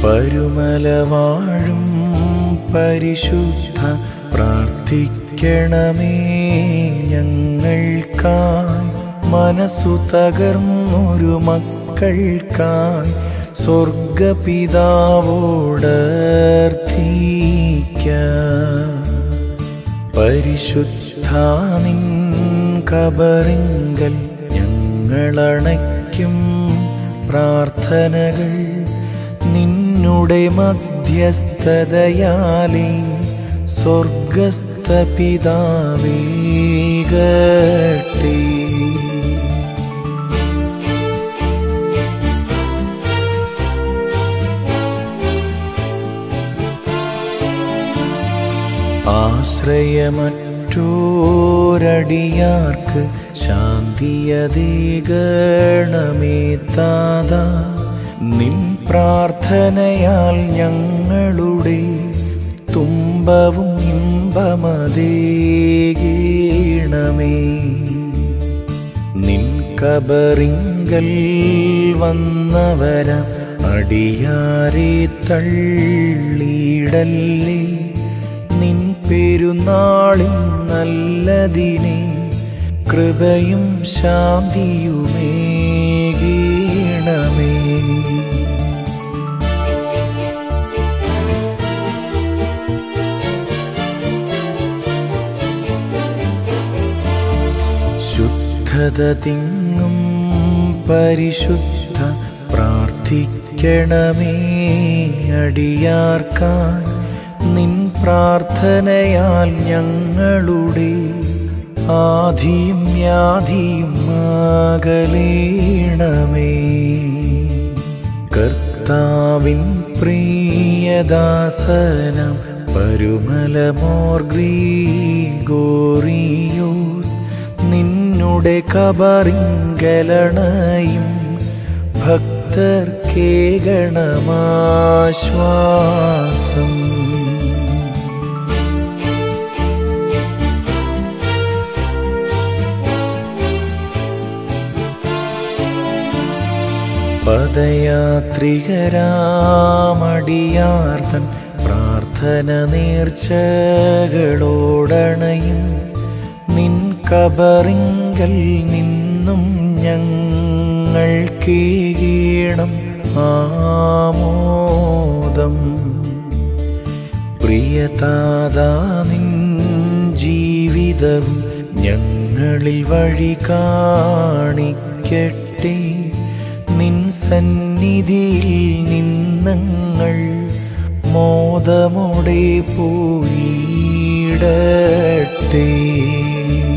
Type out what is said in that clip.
പരുമല വാഴും പരിശുദ്ധ പ്രാർത്ഥിക്കണമേ ഞങ്ങൾക്കായി മനസ്സു തകർന്നൊരു മക്കൾക്കായി സ്വർഗപിതാവോടർത്ഥിക്ക പരിശുദ്ധ നിൻ കബറിങ്കൽ ഞങ്ങളണയ്ക്കും പ്രാർത്ഥനകൾ നിന്നുടെ മധ്യസ്ഥതയാലേ സ്വർഗസ്ഥ പിതാവേകട്ടെ ആശ്രയമറ്റോരടിയാർക്ക് ശാന്തിയതീകണമേ താത നിൻ പ്രാർത്ഥനയാൽ ഞങ്ങളുടെ തുമ്പവും ഇമ്പമതേകീണമേ നിൻ കബറിങ്കൽ വന്നവര അടിയാരെ തള്ളിയിടല്ലേ നിൻ പെരുന്നാളിൻ നല്ലതിനെ കൃപയും ശാന്തിയുമേകീണമേ ശുദ്ധത തിങ്ങും പരിശുദ്ധ പ്രാർത്ഥിക്കണമേ അടിയാർക്കായി നിൻ പ്രാർത്ഥനയാൽ ഞങ്ങളുടെ ആധിയും വ്യാധിയും അകലേണമേ കർത്താവിൻ പ്രിയദാസനം പരുമലമോർ ഗ്രീഗോറിയോസ് നിന്നുടെ കബറിങ്കലണയും ഭക്തർക്കേകണമാശ്വാസം പദയാത്രികരാമടിയാർത്തൻ പ്രാർത്ഥന നേർച്ചകളോടണയും നിൻ കബറിങ്കൽ നിന്നും ഞങ്ങൾക്കേകീണം ആമോദം പ്രിയതാതാ നിൻ ജീവിതവും ഞങ്ങളിൽ വഴി കാണിക്കട്ടെ നിൻ സന്നിധിയിൽ നിന്നങ്ങൾ മോദമോടെ പോയിടട്ടെ